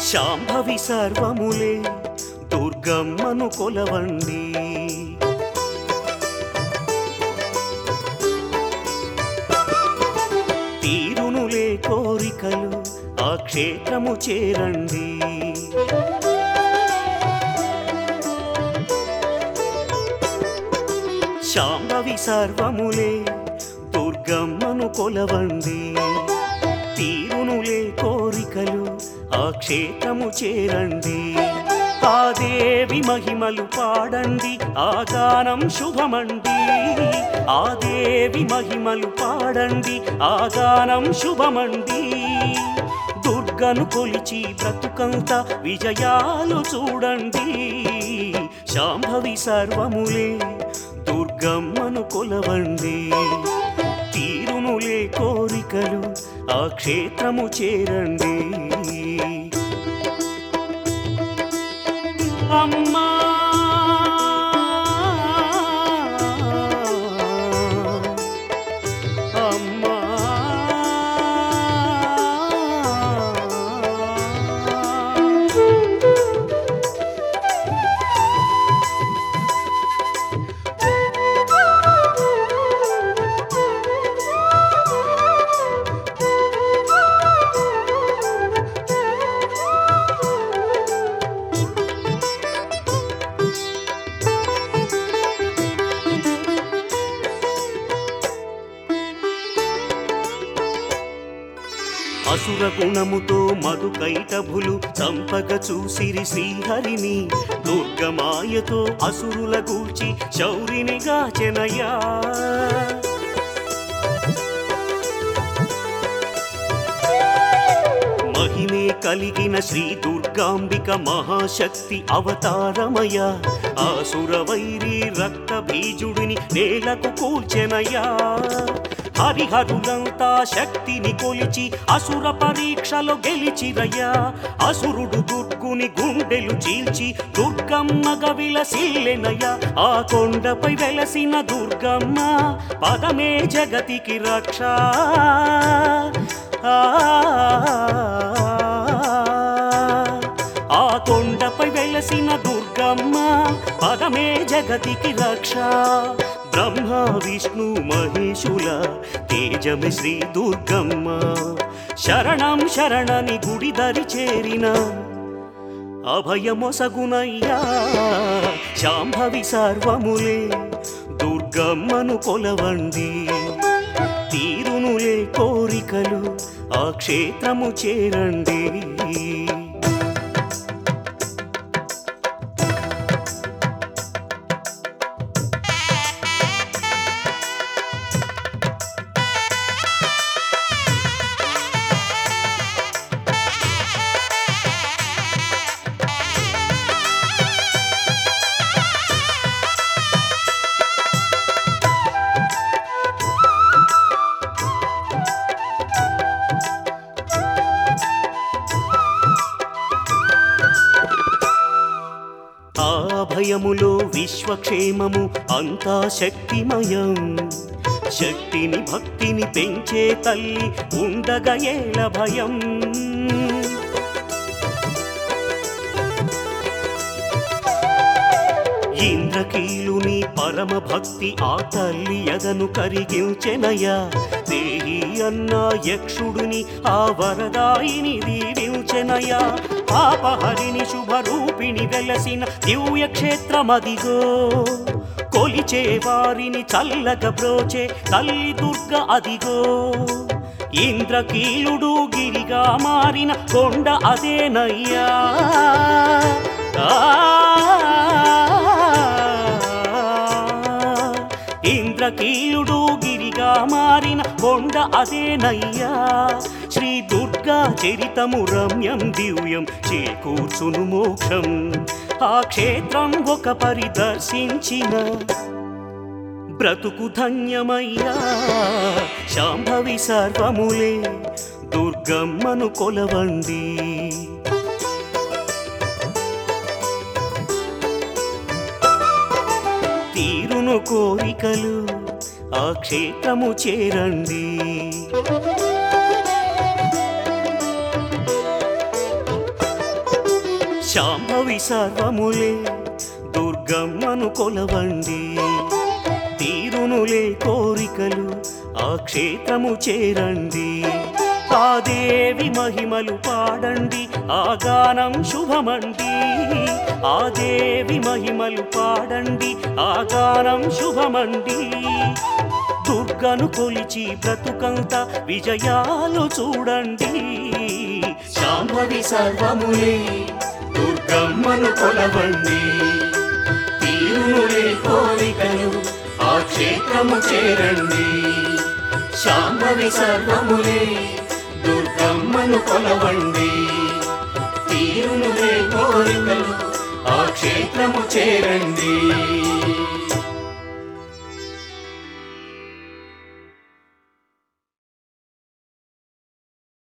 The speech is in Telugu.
శాంభవి సర్వములే దుర్గమ్మను కొలవండి తీరునులే కోరికలు ఆ క్షేత్రము చేరండి శాంభవి సర్వములే దుర్గమ్మను కొలవండి తీరునులే కోరికలు ఆ క్షేత్రము చేరండి ఆ దేవి మహిమలు పాడండి ఆ గానం శుభమండి ఆ దేవి మహిమలు పాడండి ఆ గానం శుభమండి దుర్గను కొలిచి బ్రతుకంత విజయాలు చూడండి శాంభవి సర్వములే దుర్గమ్మను కొలవండి తీరునులే కోరికలు ఆ క్షేత్రము చేరండి అమ్మా అమ్మా అసుర గుణముతో మధు కైటభులు చంపగ చూసిరి శ్రీహరిని దుర్గమాయతో అసురుల గూర్చి శౌరిని గాచెనయ్యా మహిమే కలిగిన శ్రీ దుర్గాంబిక మహాశక్తి అవతారమయ ఆసుర వైరి రక్త బీజుడిని నేలకు కూల్చెనయ్యా హరిహరులంతా శక్తిని కొలిచి అసుర పరీక్షలో గెలిచిరయ్యా అసురుడు దుర్గుని గుండెలు చీల్చి దుర్గమ్మగ విలసిల్లెనయ్యా ఆ కొండపై వెలసిన దుర్గమ్మ పదమే జగతికి రక్ష ఆ ఆ కొండపై వెలసిన దుర్గమ్మ పదమే జగతికి రక్ష బ్రహ్మ విష్ణు మహేశుల తేజమి శ్రీ దుర్గమ్మ శరణం శరణని గుడి దరి చేరిన అభయమొసగునయ్యా శాంభవి సర్వములే దుర్గమ్మను కొలవండి తీరునులే కోరికలు ఆ క్షేత్రము చేరండి ఆ భయములో విశ్వక్షేమము అంతా శక్తిమయం శక్తిని భక్తిని పెంచే తల్లి ఉండగ ఏల భయం ఇంద్రకీలుని పరమ భక్తి ఆ తల్లి ఎదను కరిగించెనయ్యా దేహి అన్న యక్షుడిని ఆ వరదాయిని దీవించెనయ్యా పాపహరిని శుభరూపిణి వెలసిన దివ్య క్షేత్రమదిగో కొలిచే వారిని చల్లగ బ్రోచే తల్లి దుర్గ అదిగో ఇంద్రకీలుడు గిరిగా మారిన కొండ అదేనయ్యా ఆ ఇంద్రకీలుడు గిరిగా మారిన కొండ అదేనయ్యా శ్రీ దుర్గా చరితము రమ్యం దివ్యం చేకూర్చును మోక్షం ఆ క్షేత్రం ఒక పరిదర్శించిన బ్రతుకు ధన్యమయ్యా శాంభవి సర్వములే దుర్గమ్మను కొలవండి తీరును కోరికలు ఆ క్షేత్రము చేరండి శాంభవి సర్వములే దుర్గమ్మను కొలవండి తీరునులే కోరికలు ఆ క్షేత్రము చేరండి ఆ దేవి మహిమలు పాడండి ఆ గానం శుభమండి ఆ దేవి మహిమలు పాడండి ఆ గానం శుభమండి దుర్గను కొలిచి బ్రతుకంత విజయాలు చూడండి శాంభవి సర్వములే దుర్గమ్మను కొలవండి తీరునులే కోరికలు ఆ క్షేత్రము చేరండి శాంభవి సర్వములే దుర్గమ్మను కొలవండి తీరునులే కోరికలు ఆ క్షేత్రము చేరండి